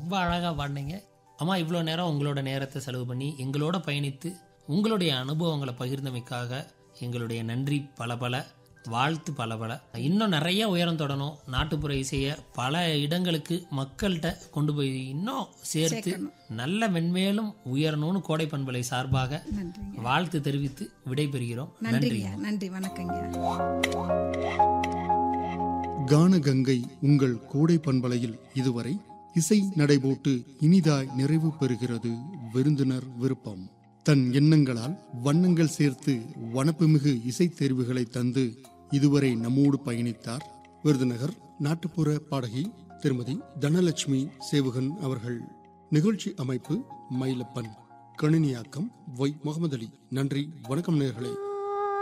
ரொம்ப அழகாக பாடினீங்க அம்மா இவ்வளோ நேரம் உங்களோட நேரத்தை செலவு பண்ணி எங்களோட பயணித்து உங்களுடைய அனுபவங்களை பகிர்ந்தமைக்காக எங்களுடைய நன்றி பல பல வாழ்த்து பல பல இன்னும் நிறைய உயரம் தொடணும் நாட்டுப்புற இசையை பல இடங்களுக்கு மக்கள்கிட்ட கொண்டு போய் இன்னும் சேர்த்து நல்ல மென்மேலும் உயரணும்னு கோடை பண்பலை சார்பாக நன்றிங்க வாழ்த்து தெரிவித்து விடைபெறுகிறோம் நன்றி நன்றிங்க நன்றி வணக்கங்க கானகங்கை உங்கள் கோடை பண்பலையில் இதுவரை இசை நடைபோட்டு இனிதாய் நிறைவு பெறுகிறது விருந்தினர் விருப்பம் தன் எண்ணங்களால் வண்ணங்கள் சேர்த்து வனப்புமிகு இசைத் தேர்வுகளை தந்து இதுவரை நம்மோடு பயணித்தார் விருதுநகர் நாட்டுப்புற பாடகி திருமதி தனலட்சுமி சேவகன் அவர்கள் நிகழ்ச்சி அமைப்பு மயிலப்பன் கணினியாக்கம் ஒய் முகமது அலி நன்றி வணக்கம் நேர்களே